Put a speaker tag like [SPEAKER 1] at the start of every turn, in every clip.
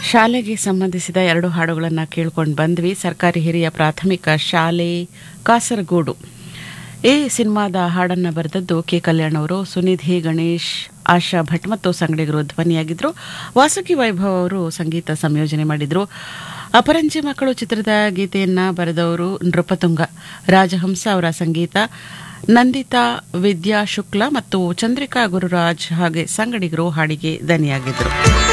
[SPEAKER 1] ಶಾಲೆಗೆ ಸಂಬಂಧಿಸಿದ ಎರಡು ಹಾಡುಗಳನ್ನು ಕೇಳ್ಕೊಂಡು ಬಂದ್ವಿ ಸರ್ಕಾರಿ ಹಿರಿಯ ಪ್ರಾಥಮಿಕ ಶಾಲೆ ಕಾಸರಗೋಡು ಈ ಸಿನಿಮಾದ ಹಾಡನ್ನು ಬರೆದದ್ದು ಕೆ ಕಲ್ಯಾಣ್ ಅವರು ಸುನಿಧಿ ಗಣೇಶ್ ಆಶಾ ಭಟ್ ಮತ್ತು ಸಂಗಡಿಗರು ಧ್ವನಿಯಾಗಿದ್ದರು ವಾಸುಕಿ ವೈಭವ್ ಅವರು ಸಂಗೀತ ಸಂಯೋಜನೆ ಮಾಡಿದರು ಅಪರಂಜಿ ಮಕ್ಕಳು ಚಿತ್ರದ ಗೀತೆಯನ್ನ ಬರೆದವರು ನೃಪತುಂಗ ರಾಜಹಂಸ ಅವರ ಸಂಗೀತ ನಂದಿತಾ ವಿದ್ಯಾ ಶುಕ್ಲಾ ಮತ್ತು ಚಂದ್ರಿಕಾ ಗುರುರಾಜ್ ಹಾಗೆ ಸಂಗಡಿಗರು ಹಾಡಿಗೆ ದನಿಯಾಗಿದ್ದರು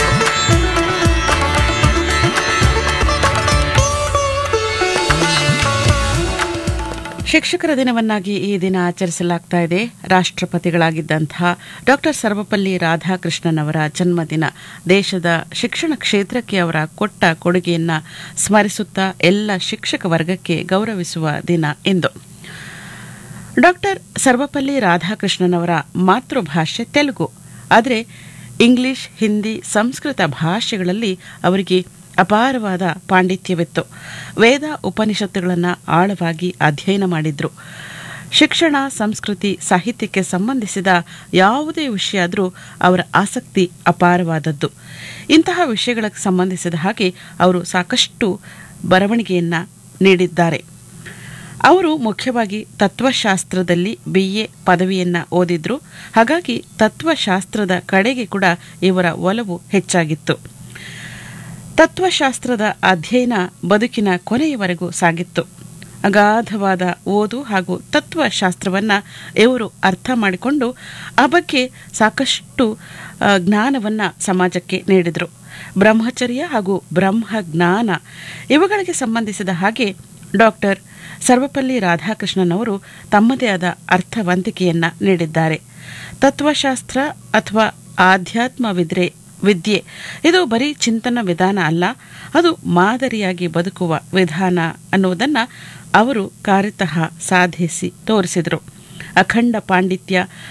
[SPEAKER 1] ಶಿಕ್ಷಕರ ದಿನವನ್ನಾಗಿ ಈ ದಿನ ಆಚರಿಸಲಾಗ್ತಾ ಇದೆ ರಾಷ್ಟ್ರಪತಿಗಳಾಗಿದ್ದಂತಹ ಡಾಕ್ಟರ್ ಸರ್ವಪಲ್ಲಿ ರಾಧಾಕೃಷ್ಣನ್ ಅವರ ಜನ್ಮದಿನ ದೇಶದ ಶಿಕ್ಷಣ ಕ್ಷೇತ್ರಕ್ಕೆ ಅವರ ಕೊಟ್ಟ ಕೊಡುಗೆಯನ್ನ ಸ್ಮರಿಸುತ್ತಾ ಎಲ್ಲ ಶಿಕ್ಷಕ ವರ್ಗಕ್ಕೆ ಗೌರವಿಸುವ ದಿನ ಎಂದು ಡಾಕ್ಟರ್ ಸರ್ವಪಲ್ಲಿ ರಾಧಾಕೃಷ್ಣನ್ ಅವರ ಮಾತೃಭಾಷೆ ತೆಲುಗು ಆದರೆ ಇಂಗ್ಲಿಷ್ ಹಿಂದಿ ಸಂಸ್ಕೃತ ಭಾಷೆಗಳಲ್ಲಿ ಅವರಿಗೆ ಅಪಾರವಾದ ಪಾಂಡಿತ್ಯವಿತ್ತು ವೇದ ಉಪನಿಷತ್ತುಗಳನ್ನು ಆಳವಾಗಿ ಅಧ್ಯಯನ ಮಾಡಿದ್ರು ಶಿಕ್ಷಣ ಸಂಸ್ಕೃತಿ ಸಾಹಿತ್ಯಕ್ಕೆ ಸಂಬಂಧಿಸಿದ ಯಾವುದೇ ವಿಷಯ ಆದರೂ ಅವರ ಆಸಕ್ತಿ ಅಪಾರವಾದದ್ದು ಇಂತಹ ವಿಷಯಗಳಿಗೆ ಸಂಬಂಧಿಸಿದ ಹಾಗೆ ಅವರು ಸಾಕಷ್ಟು ಬರವಣಿಗೆಯನ್ನ ನೀಡಿದ್ದಾರೆ ಅವರು ಮುಖ್ಯವಾಗಿ ತತ್ವಶಾಸ್ತ್ರದಲ್ಲಿ ಬಿ ಎ ಪದವಿಯನ್ನ ಓದಿದ್ರು ಹಾಗಾಗಿ ತತ್ವಶಾಸ್ತ್ರದ ಕಡೆಗೆ ಕೂಡ ಇವರ ಒಲವು ಹೆಚ್ಚಾಗಿತ್ತು ತತ್ವಶಾಸ್ತ್ರದ ಅಧ್ಯಯನ ಬದುಕಿನ ಕೊನೆಯವರೆಗೂ ಸಾಗಿತ್ತು ಅಗಾಧವಾದ ಓದು ಹಾಗೂ ತತ್ವಶಾಸ್ತ್ರವನ್ನ ಇವರು ಅರ್ಥ ಮಾಡಿಕೊಂಡು ಆ ಬಗ್ಗೆ ಸಾಕಷ್ಟು ಆ, ಜ್ಞಾನವನ್ನ ಸಮಾಜಕ್ಕೆ ನೀಡಿದರು ಬ್ರಹ್ಮಚರ್ಯ ಹಾಗೂ ಬ್ರಹ್ಮಜ್ಞಾನ ಇವುಗಳಿಗೆ ಸಂಬಂಧಿಸಿದ ಹಾಗೆ ಡಾಕ್ಟರ್ ಸರ್ವಪಲ್ಲಿ ರಾಧಾಕೃಷ್ಣನ್ ಅವರು ತಮ್ಮದೇ ಆದ ಅರ್ಥವಂತಿಕೆಯನ್ನ ನೀಡಿದ್ದಾರೆ ತತ್ವಶಾಸ್ತ್ರ ಅಥವಾ ಆಧ್ಯಾತ್ಮ ವಿದ್ರೆ ವಿದ್ಯೆ ಇದು ಬರೀ ಚಿಂತನ ವಿಧಾನ ಅಲ್ಲ ಅದು ಮಾದರಿಯಾಗಿ ಬದುಕುವ ವಿಧಾನ ಅನ್ನುವುದನ್ನು ಅವರು ಕಾರ್ಯತಃ ಸಾಧಿಸಿ ತೋರಿಸಿದರು ಅಖಂಡ ಪಾಂಡಿತ್ಯ